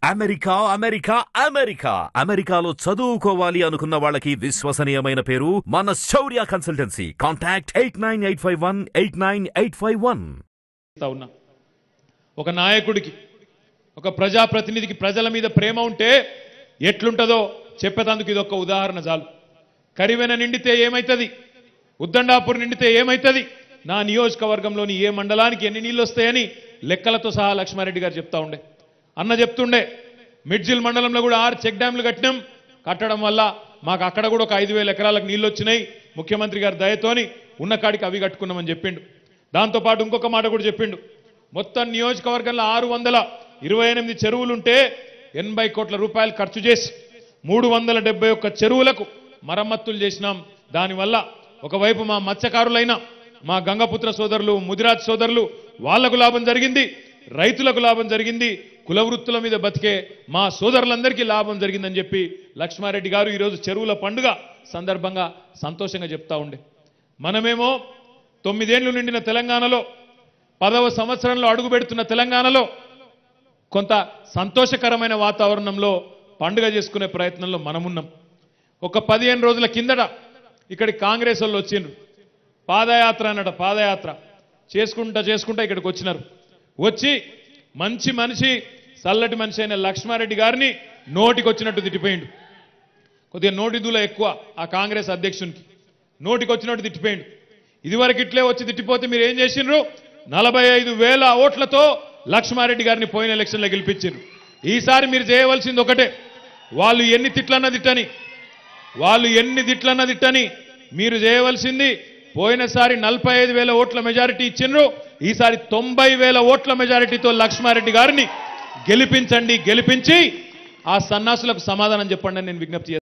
America America America అమెరికాలో చదువుకోవాలి అనుకున్న వాళ్ళకి విశ్వసనీయమైన పేరు మన Shaurya consultancy contact eight nine eight five one eight nine eight five one చేస్తా ఉన్నా ఒక నాయకుడికి ఒక ప్రజాప్రతినిధికి ప్రజల మీద ప్రేమ ఉంటే ఎట్లుంటుందో చెప్పేటందుకు ఇది ఒక ఉదాహరణ చాలు కరివెన నిండితే ఏమవుతుంది ఉద్దండాపూర్ నిండితే ఏమవుతుంది నా నియోజకవర్గంలోని ఏ మండలానికి ఎన్ని నీళ్ళు వస్తాయని లెక్కలతో సహా లక్ష్మారెడ్డి గారు చెప్తా ఉండే అన్న చెప్తుండే మిడ్జిల్ మండలంలో కూడా ఆరు చెక్ డ్యాంలు కట్టినాం కట్టడం వల్ల మాకు అక్కడ కూడా ఒక ఐదు వేల ఎకరాలకు నీళ్ళు వచ్చినాయి ముఖ్యమంత్రి గారి దయతోని ఉన్న కాడికి అవి కట్టుకున్నామని చెప్పిండు దాంతోపాటు ఇంకొక మాట కూడా చెప్పిండు మొత్తం నియోజకవర్గంలో ఆరు వందల ఇరవై ఎనిమిది చెరువులుంటే ఎనభై కోట్ల రూపాయలు ఖర్చు చేసి మూడు వందల డెబ్బై ఒక్క చెరువులకు మరమ్మతులు చేసినాం దానివల్ల ఒకవైపు మా మత్స్యకారులైన మా గంగపుత్ర సోదరులు ముదిరాజ్ సోదరులు వాళ్లకు లాభం జరిగింది రైతులకు లాభం జరిగింది కుల వృత్తుల మీద బతికే మా సోదరులందరికీ లాభం జరిగిందని చెప్పి లక్ష్మారెడ్డి గారు ఈరోజు చెరువుల పండుగ సందర్భంగా సంతోషంగా చెప్తా ఉండే మనమేమో తొమ్మిదేళ్లు నిండిన తెలంగాణలో పదవ సంవత్సరంలో అడుగుపెడుతున్న తెలంగాణలో కొంత సంతోషకరమైన వాతావరణంలో పండుగ చేసుకునే ప్రయత్నంలో మనమున్నాం ఒక పదిహేను రోజుల కిందట ఇక్కడికి కాంగ్రెస్ వాళ్ళు వచ్చిండ్రు పాదయాత్ర అన్నట పాదయాత్ర చేసుకుంటా చేసుకుంటా ఇక్కడికి వచ్చినారు వచ్చి మంచి మనిషి చల్లటి మనిషి అయిన లక్ష్మారెడ్డి గారిని నోటికి వచ్చినట్టు తిట్టిపోయిండు కొద్దిగా నోటి దూల ఎక్కువ ఆ కాంగ్రెస్ అధ్యక్షునికి నోటికి వచ్చినట్టు తిట్టిపోయిండు ఇదివరకు ఇట్లే వచ్చి తిట్టిపోతే మీరు ఏం చేసిండ్రు నలభై ఐదు వేల ఓట్లతో లక్ష్మారెడ్డి గారిని పోయిన ఎలక్షన్లో గెలిపించారు ఈసారి మీరు చేయవలసింది ఒకటే వాళ్ళు ఎన్ని తిట్లన్నా తిట్టని వాళ్ళు ఎన్ని తిట్లన్నా తిట్టని మీరు చేయవలసింది పోయినసారి నలభై ఐదు వేల ఓట్ల మెజారిటీ ఇచ్చిండ్రు ఈసారి తొంభై వేల ఓట్ల మెజారిటీతో లక్ష్మారెడ్డి గారిని గెలిపించండి గెలిపించి ఆ సన్నాసులకు సమాధానం చెప్పండి అని నేను విజ్ఞప్తి చేస్తాను